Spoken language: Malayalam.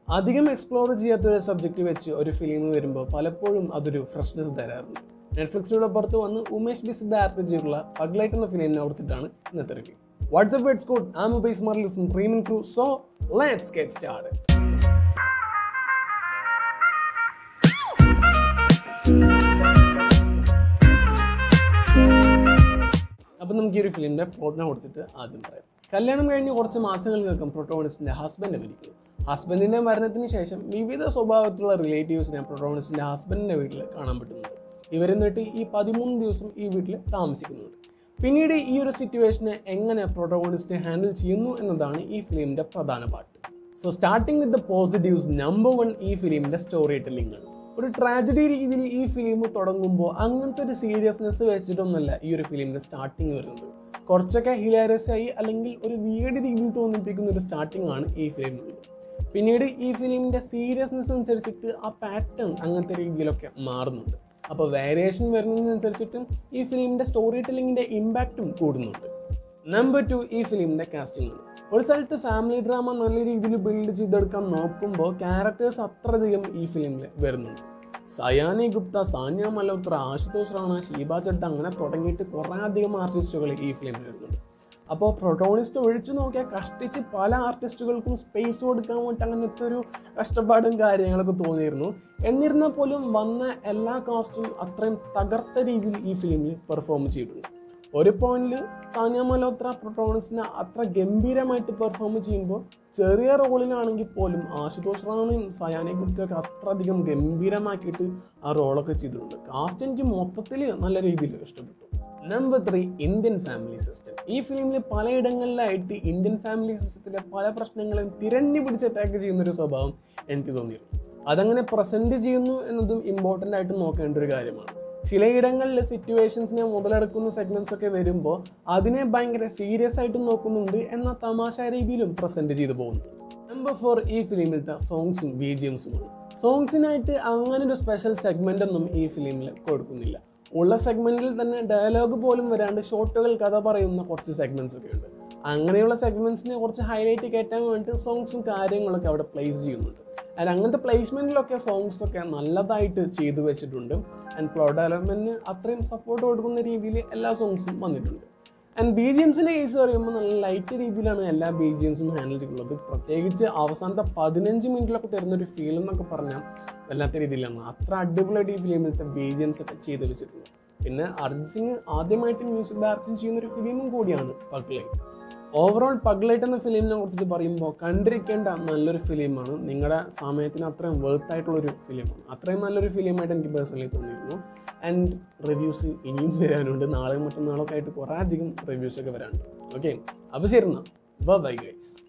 അധികം എക്സ്പ്ലോർ ചെയ്യാത്ത ഒരു സബ്ജക്റ്റ് വെച്ച് ഒരു ഫിലിം വരുമ്പോൾ പലപ്പോഴും അതൊരു ഫ്രഷ്നെസ് തരാറുണ്ട് നെറ്റ്ഫ്ലിക്സിലൂടെ പുറത്ത് വന്ന് ഉമേഷ് ബിസ് ഡയറക്ട് ചെയ്തിട്ടുള്ള പഗ്ലൈറ്റ് എന്ന ഫിലിമിനെ കുറിച്ചിട്ടാണ് ഇന്നത്തെ review what's up words code I'm Ubais Marli from പ്രീമിൻ crew so let's get start അപ്പം നമുക്ക് ഈ ഒരു ഫിലിമിൻ്റെ പ്ലോട്ടിനെ കുറിച്ചിട്ട് ആദ്യം പറയാം കല്യാണം കഴിഞ്ഞ് കുറച്ച് മാസങ്ങൾക്കകം പ്രൊട്ടോണിസ്റ്റിൻ്റെ ഹസ്ബൻഡ് മരിക്കുന്നു ഹസ്ബൻഡിൻ്റെ മരണത്തിന് ശേഷം വിവിധ സ്വഭാവത്തിലുള്ള റിലേറ്റീവ്സിനെ പ്രൊട്ടോണിസ്റ്റിൻ്റെ ഹസ്ബൻഡിൻ്റെ വീട്ടിൽ കാണാൻ പറ്റുന്നുണ്ട് ഇവരെന്നിട്ട് ഈ പതിമൂന്ന് ദിവസം ഈ വീട്ടിൽ താമസിക്കുന്നുണ്ട് പിന്നീട് ഈ ഒരു സിറ്റുവേഷനെ എങ്ങനെ പ്രൊട്ടോണിസ്റ്റ് ഹാൻഡിൽ ചെയ്യുന്നു എന്നതാണ് ഈ ഫിലിമിൻ്റെ പ്രധാന പാട്ട് so starting with the positives number one ഈ ഫിലിമിൻ്റെ സ്റ്റോറി ടെല്ലിംഗ് ആണ് ഒരു ട്രാജഡി രീതിയിൽ ഈ ഫിലിം തുടങ്ങുമ്പോൾ അങ്ങനത്തെ ഒരു സീരിയസ്നെസ് വെച്ചിട്ടൊന്നുമല്ല ഈ ഒരു ഫിലിമിൻ്റെ സ്റ്റാർട്ടിങ് വരുന്നത് കുറച്ചൊക്കെ ഹിലാരിയസ് ആയി അല്ലെങ്കിൽ ഒരു വീട് രീതിയിൽ തോന്നിപ്പിക്കുന്ന ഒരു സ്റ്റാർട്ടിംഗ് ആണ് ഈ ഫിലിമിനുള്ളത് പിന്നീട് ഈ ഫിലിമിൻ്റെ സീരിയസ്നെസ് അനുസരിച്ചിട്ട് ആ പാറ്റേൺ അങ്ങനത്തെ രീതിയിലൊക്കെ മാറുന്നുണ്ട് അപ്പോൾ വേരിയേഷൻ വരുന്നതിനനുസരിച്ചിട്ടും ഈ ഫിലിമിൻ്റെ സ്റ്റോറി ടെല്ലിങ്ങിൻ്റെ ഇമ്പാക്റ്റും കൂടുന്നുണ്ട് നമ്പർ ടു ഈ ഫിലിമിൻ്റെ കാസ്റ്റിംഗ് ആണ് ഒരു സ്ഥലത്ത് ഫാമിലി ഡ്രാമ നല്ല രീതിയിൽ ബിൽഡ് ചെയ്തെടുക്കാൻ നോക്കുമ്പോൾ ക്യാരക്ടേഴ്സ് അത്രയധികം ഈ ഫിലിമിൽ വരുന്നുണ്ട് സയാനി ഗുപ്ത സാന്യ മൽഹോത്ര ആശുതോഷ് റാണ ഷീബ ചട്ട അങ്ങനെ തുടങ്ങിയിട്ട് കുറേ അധികം ആർട്ടിസ്റ്റുകൾ ഈ ഫിലിമിൽ വരുന്നുണ്ട് അപ്പോൾ പ്രൊട്ടോണിസ്റ്റ് ഒഴിച്ചു നോക്കിയാൽ കഷ്ടിച്ച് പല ആർട്ടിസ്റ്റുകൾക്കും സ്പേസ് കൊടുക്കാൻ വേണ്ടി അങ്ങനത്തെ ഒരു കഷ്ടപ്പാടും കാര്യങ്ങളൊക്കെ തോന്നിയിരുന്നു എന്നിരുന്നാൽ പോലും വന്ന എല്ലാ കാസ്റ്റും അത്രയും തകർത്ത രീതിയിൽ ഈ ഫിലിമിൽ പെർഫോം ചെയ്തിട്ടുണ്ട് ഒരു പോയിന്റിൽ സാനിയ മൽഹോത്ര പ്രൊട്ടോണിസ്റ്റിനെ അത്ര ഗംഭീരമായിട്ട് പെർഫോം ചെയ്യുമ്പോൾ ചെറിയ റോളിലാണെങ്കിൽ പോലും ആശുതോഷ് റാണയും സയാനി ഗുപ്തയൊക്കെ അത്രയധികം ഗംഭീരമാക്കിയിട്ട് ആ റോളൊക്കെ ചെയ്തിട്ടുണ്ട് കാസ്റ്റ് എനിക്ക് മൊത്തത്തിൽ നല്ല രീതിയിൽ ഇഷ്ടപ്പെട്ടു number three Indian family system ഈ ഫിലിമിൽ പലയിടങ്ങളിലായിട്ട് ഇന്ത്യൻ ഫാമിലി സിസ്റ്റത്തിലെ പല പ്രശ്നങ്ങളും തിരഞ്ഞു പിടിച്ച് അറ്റാക്ക് ചെയ്യുന്ന ഒരു സ്വഭാവം എനിക്ക് തോന്നിയിരുന്നു അതങ്ങനെ പ്രസന്റ് ചെയ്യുന്നു എന്നതും ഇമ്പോർട്ടൻ്റ് ആയിട്ട് നോക്കേണ്ട ഒരു കാര്യമാണ് ചിലയിടങ്ങളിൽ സിറ്റുവേഷൻസിനെ മുതലെടുക്കുന്ന സെഗ്മെന്റ്സ് ഒക്കെ വരുമ്പോൾ അതിനെ ഭയങ്കര സീരിയസ് ആയിട്ട് നോക്കുന്നുണ്ട് എന്ന തമാശ രീതിയിലും പ്രസന്റ് ചെയ്തു പോകുന്നുണ്ട് നമ്പർ ഫോർ ഈ ഫിലിമിലത്തെ സോങ്സും ബി ജി എംസുമാണ് സോങ്സിനായിട്ട് അങ്ങനെ ഒരു സ്പെഷ്യൽ സെഗ്മെന്റ് ഒന്നും ഈ ഫിലിമിൽ കൊടുക്കുന്നില്ല ഉള്ള സെഗ്മെന്റിൽ തന്നെ ഡയലോഗ് പോലും വരാണ്ട് ഷോട്ടുകൾ കഥ പറയുന്ന കുറച്ച് സെഗ്മെന്റ്സ് ഒക്കെ ഉണ്ട് അങ്ങനെയുള്ള സെഗ്മെന്റ്സിനെ കുറച്ച് ഹൈലൈറ്റ് കയറ്റാൻ വേണ്ടി സോങ്സും കാര്യങ്ങളൊക്കെ അവിടെ പ്ലേസ് ചെയ്യുന്നുണ്ട് ആൻഡ് അങ്ങനത്തെ പ്ലേസ്മെൻറ്റിലൊക്കെ സോങ്സ് ഒക്കെ നല്ലതായിട്ട് ചെയ്തു വെച്ചിട്ടുണ്ട് ആൻഡ് പ്ലോട്ട് ഡെവലപ്മെൻറ്റിന് അത്രയും സപ്പോർട്ട് കൊടുക്കുന്ന രീതിയിൽ എല്ലാ സോങ്സും വന്നിട്ടുണ്ട് ആൻഡ് ബി ജി എംസിൻ്റെ കേസ് പറയുമ്പോൾ നല്ല ലൈറ്റ് രീതിയിലാണ് എല്ലാ ബി ജി എംസും ഹാൻഡിൽ ചെയ്തിട്ടുള്ളത് പ്രത്യേകിച്ച് അവസാനത്തെ പതിനഞ്ച് മിനിറ്റിലൊക്കെ തരുന്നൊരു ഫീൽ എന്നൊക്കെ പറഞ്ഞാൽ വല്ലാത്ത രീതിയിലാണ് അത്ര അടിപൊളിയായിട്ട് ഈ ഫിലിമിലത്തെ ബി ജി എംസ് ഒക്കെ ചെയ്തു വെച്ചിട്ടുണ്ട് പിന്നെ അർജിത് സിംഗ് ആദ്യമായിട്ട് മ്യൂസിക് ഡയറക്ഷൻ ചെയ്യുന്ന ഒരു ഫിലിമും കൂടിയാണ് പഗ്ലൈറ്റ് ഓവറോൾ പഗ്ലൈറ്റ് എന്ന ഫിലിമിനെ കുറിച്ചിട്ട് പറയുമ്പോൾ കണ്ടിരിക്കേണ്ട നല്ലൊരു ഫിലിമാണ് നിങ്ങളുടെ സമയത്തിന് അത്രയും വേർത്ത് ആയിട്ടുള്ളൊരു ഫിലിമാണ് അത്രയും നല്ലൊരു ഫിലിമായിട്ട് എനിക്ക് പേഴ്സണലി തോന്നിയിരുന്നു ആൻഡ് റിവ്യൂസ് ഇനിയും വരാനുണ്ട് നാളെയും മറ്റന്നാളൊക്കെ ആയിട്ട് കുറേ അധികം റിവ്യൂസ് ഒക്കെ വരാനുണ്ട് ഓക്കെ അപ്പോൾ ശരി എന്നാൽ ബൈ ഗൈസ്